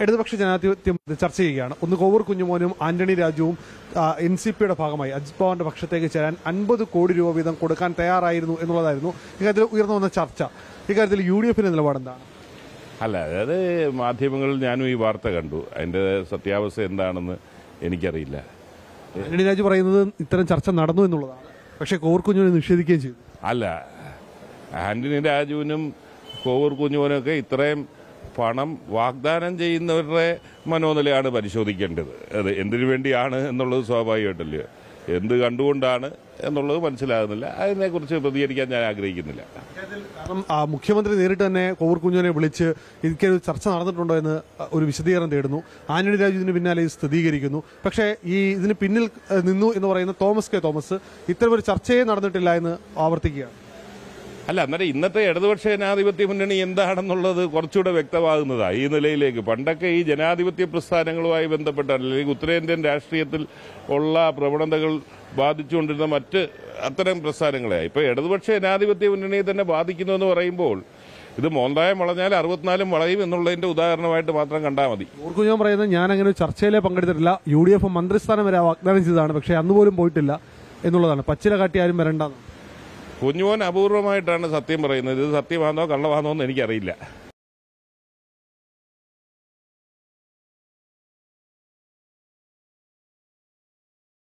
ഇടതുപക്ഷ ജനാധിപത്യം ചർച്ച ചെയ്യുകയാണ് ഒന്ന് കോവൂർ കുഞ്ഞുമോനും ആന്റണി രാജുവും എൻ സി പിയുടെ ഭാഗമായി അജിത് പവാറിന്റെ പക്ഷത്തേക്ക് ചേരാൻ അൻപത് കോടി രൂപ വീതം കൊടുക്കാൻ തയ്യാറായിരുന്നു എന്നുള്ളതായിരുന്നു ഇക്കാര്യത്തിൽ ഉയർന്നു വന്ന ചർച്ച ഇക്കാര്യത്തിൽ യു ഡി എഫിന്റെ നിലപാടെന്താണ് അല്ല അതായത് മാധ്യമങ്ങളിൽ ഞാനും ഈ വാർത്ത കണ്ടു അതിന്റെ സത്യാവസ്ഥ എന്താണെന്ന് എനിക്കറിയില്ല ആന്റണി രാജു പറയുന്നത് ഇത്തരം ചർച്ച നടന്നു എന്നുള്ളതാണ് പക്ഷേ കോവൂർ കുഞ്ഞുമോനെ നിഷേധിക്കുകയും ചെയ്തു അല്ല ആന്റണി രാജുവിനും കോവൂർ കുഞ്ഞുവിനൊക്കെ ഇത്രയും പണം വാഗ്ദാനം ചെയ്യുന്നവരുടെ മനോനിലയാണ് പരിശോധിക്കേണ്ടത് അത് എന്തിനു വേണ്ടിയാണ് എന്നുള്ളത് സ്വാഭാവികമായിട്ടല്ലേ എന്ത് കണ്ടുകൊണ്ടാണ് എന്നുള്ളത് മനസ്സിലാകുന്നില്ല അതിനെക്കുറിച്ച് പ്രതികരിക്കാൻ ഞാൻ ആഗ്രഹിക്കുന്നില്ല കാരണം ആ, മുഖ്യമന്ത്രി നേരിട്ട് തന്നെ കോവൂർ കുഞ്ഞുവിനെ വിളിച്ച് ഇതൊരു ചർച്ച നടന്നിട്ടുണ്ടോ എന്ന് ഒരു വിശദീകരണം തേടുന്നു ആന്റണി രാജു ഇതിന് പിന്നാലെ ഇത് സ്ഥിരീകരിക്കുന്നു പക്ഷേ ഈ ഇതിന് പിന്നിൽ ഏഹ്, നിന്നു എന്ന് പറയുന്ന തോമസ് കെ തോമസ് ഇത്തരമൊരു ചർച്ചയെ നടന്നിട്ടില്ല എന്ന് ആവർത്തിക്കുകയാണ് അല്ല അന്നേരം ഇന്നത്തെ ഇടതുപക്ഷ ജനാധിപത്യ മുന്നണി എന്താണെന്നുള്ളത് കുറച്ചുകൂടെ വ്യക്തമാകുന്നതാണ് ഈ നിലയിലേക്ക് പണ്ടൊക്കെ ഈ ജനാധിപത്യ പ്രസ്ഥാനങ്ങളുമായി ബന്ധപ്പെട്ട അല്ലെങ്കിൽ ഉത്തരേന്ത്യൻ രാഷ്ട്രീയത്തിൽ ഉള്ള പ്രവണതകൾ ബാധിച്ചുകൊണ്ടിരുന്ന മറ്റ് അത്തരം പ്രസ്ഥാനങ്ങളെ ഇപ്പൊ ഇടതുപക്ഷ ജനാധിപത്യ മുന്നണിയെ തന്നെ ബാധിക്കുന്നു എന്ന് പറയുമ്പോൾ ഇത് മോന്തായം വളഞ്ഞാൽ അറുപത്തിനാലും വളയും എന്നുള്ളതിന്റെ ഉദാഹരണമായിട്ട് മാത്രം കണ്ടാൽ മതി കോവൂർ കുഞ്ഞുമോൻ പറയുന്നത് ഞാൻ അങ്ങനെ ഒരു ചർച്ചയിലേ പങ്കെടുത്തിട്ടില്ല യു ഡി എഫ് മന്ത്രിസ്ഥാനം വരെ വാഗ്ദാനം ചെയ്തതാണ് പക്ഷേ അന്ന് പോലും പോയിട്ടില്ല എന്നുള്ളതാണ് പച്ചില കാട്ടി ആരും വരണ്ടെന്ന് കുഞ്ഞുമോൻ അപൂർവമായിട്ടാണ് സത്യം പറയുന്നത് ഇത് സത്യമാണോ കള്ളമാണോ എന്ന് എനിക്കറിയില്ല